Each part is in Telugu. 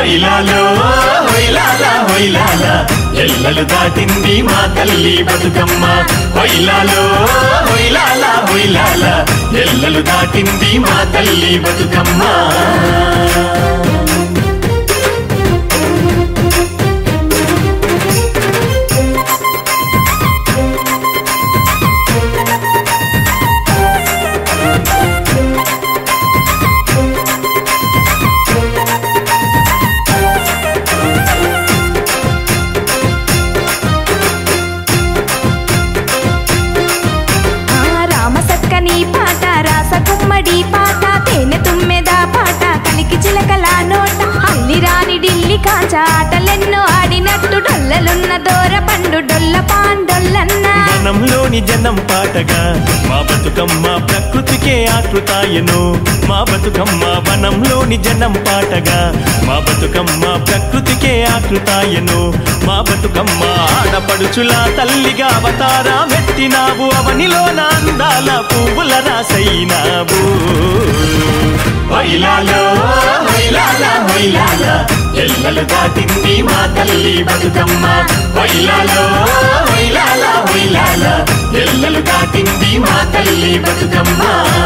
వైలాలో వైలాల వైలాల ఎల్లలు దాటింది మా తల్లి బతుకమ్మ వైలాలో వైలాల వైలాల ఎల్లలు దాటింది మా తల్లి బతుకమ్మ ఆ రామసక్కని పాట రాస గుమ్మడి పాట తేనె తుమ్మెద పాట కలికి చిలకల నోట అల్లి రాని ఢిల్లీ కాచ ఆటలెన్నో ఆడినట్టు డొల్లలున్న దూర పండు డొల్ల పాండొల్లన్న వనంలోని జనం పాటగా మా బతుకమ్మ ప్రకృతికే ఆకృతాయను మా బతుకమ్మ వనంలోని జనం పాటగా మా బతుకమ్మ ప్రకృతికే ఆకృతాయను మా బతుకమ్మ ఆడపడుచుల తల్లిగా అవతారా మెట్టినావు అవనిలో అందాల పువ్వుల రాసైనావు వైలాలో వైలాల వైలాల ఎల్లలు దాటింది మా తల్లి బతుకమ్మ వైలాలో వైలాల వైలాల ఎల్లలు దాటింది మా తల్లి బతుకమ్మ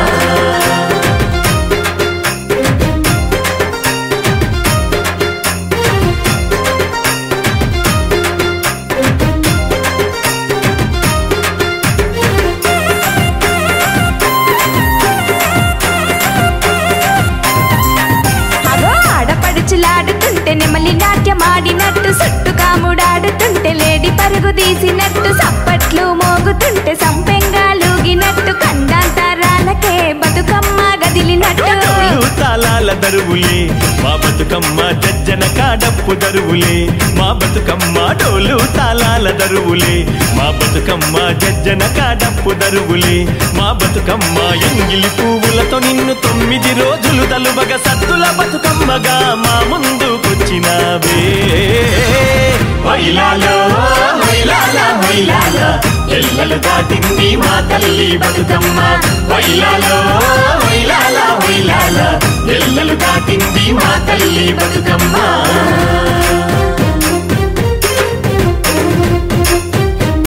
అగో ఆడపడుచులాడుతుంటే నెమలి నాట్యమాడినట్టు సుట్టు కాముడాడుతుంటే లేడి పరుగు తీసినట్టు సప్పట్లు మోగుతుంటే సంపెంగా లూగినట్టు కండాంతరాలకే బతుకమ్మ గదిలినట్టు డోలు తాళాల దరువులే మా బతుకమ్మ జజ్జన కాడప్పు దరువులే మా బతుకమ్మ డోలు తాళాల దరువులే మా బతుకమ్మ జజ్జన కాడప్పు దరువులే మా బతుకమ్మ ఎంగిలి పువ్వులతో నిన్ను తొమ్మిది రోజులు తలువగ సత్తుల బతుకమ్మగా మా ముందుకొచ్చినావే వైలాలో వైలాల వైలాల ఎల్లలు దాటింది మా తల్లి బతుకమ్మ వైలాలో వైలాల వైలాల ఎల్లలు దాటింది మా తల్లి బతుకమ్మ